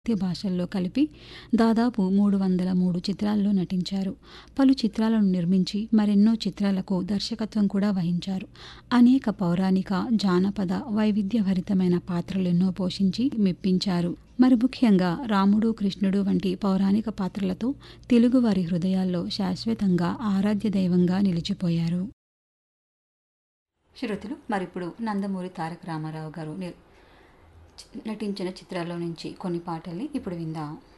భారతీయ భాషల్లో కలిపి దాదాపు మూడు వందల మూడు చిత్రాల్లో నటించారు పలు చిత్రాలను నిర్మించి మరెన్నో చిత్రాలకు దర్శకత్వం కూడా వహించారు అనేక పౌరాణిక జానపద వైవిధ్యభరితమైన పాత్రలెన్నో పోషించి మెప్పించారు మరి ముఖ్యంగా రాముడు కృష్ణుడు వంటి పౌరాణిక పాత్రలతో తెలుగువారి హృదయాల్లో శాశ్వతంగా ఆరాధ్య దైవంగా నిలిచిపోయారు శ్రోతలు మరిప్పుడు నందమూరి తారక రామారావు గారు ని- నటించిన చిత్రాల్లో నుంచి కొన్ని పాటల్ని ఇప్పుడు విందాం